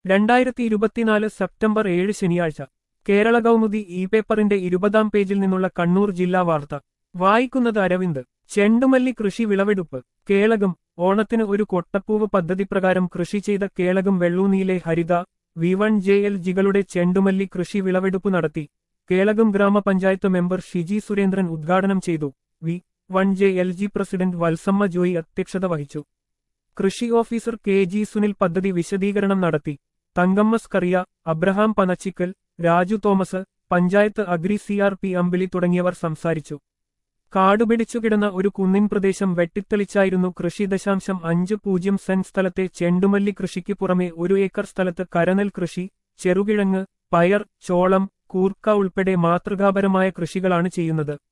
രണ്ടായിരത്തി ഇരുപത്തിനാല് സെപ്റ്റംബർ ഏഴ് ശനിയാഴ്ച കേരള കൗമുദി ഇ പേപ്പറിന്റെ ഇരുപതാം പേജിൽ നിന്നുള്ള കണ്ണൂർ ജില്ലാ വാർത്ത വായിക്കുന്നത് അരവിന്ദ് ചെണ്ടുമല്ലി കൃഷി വിളവെടുപ്പ് കേളകം ഓണത്തിന് ഒരു കൊട്ടപ്പൂവ് പദ്ധതി പ്രകാരം കൃഷി ചെയ്ത കേളകം വെള്ളൂന്നിയിലെ Haritha V one J L ജികളുടെ ചെണ്ടുമല്ലി കൃഷി വിളവെടുപ്പ് നടത്തി കേളകം ഗ്രാമപഞ്ചായത്ത് മെമ്പർ ഷിജി സുരേന്ദ്രൻ ഉദ്ഘാടനം ചെയ്തു V one J L G president Valsamma Joy അധ്യക്ഷത വഹിച്ചു കൃഷി ഓഫീസർ കെ ജി സുനിൽ പദ്ധതി വിശദീകരണം നടത്തി Thankamma Skariah Abraham Panachikkal Raju Thomas panchayat agri C R P Ambili തുടങ്ങിയവർ സംസാരിച്ചു കാടുപിടിച്ചുകിടന്ന ഒരു കുന്നിൻ പ്രദേശം വെട്ടിത്തെളിച്ചായിരുന്നു കൃഷി ദശാംശം അഞ്ച് പൂജ്യം സെന്റ് സ്ഥലത്തെ ചെണ്ടുമല്ലി കൃഷിക്ക് പുറമെ ഒരു ഏക്കർ സ്ഥലത്ത് കരനെൽ കൃഷി ചെറുകിഴങ്ങ് പയർ ചോളം കൂർക്ക ഉൾപ്പെടെ മാതൃകാപരമായ കൃഷികളാണ് ചെയ്യുന്നത്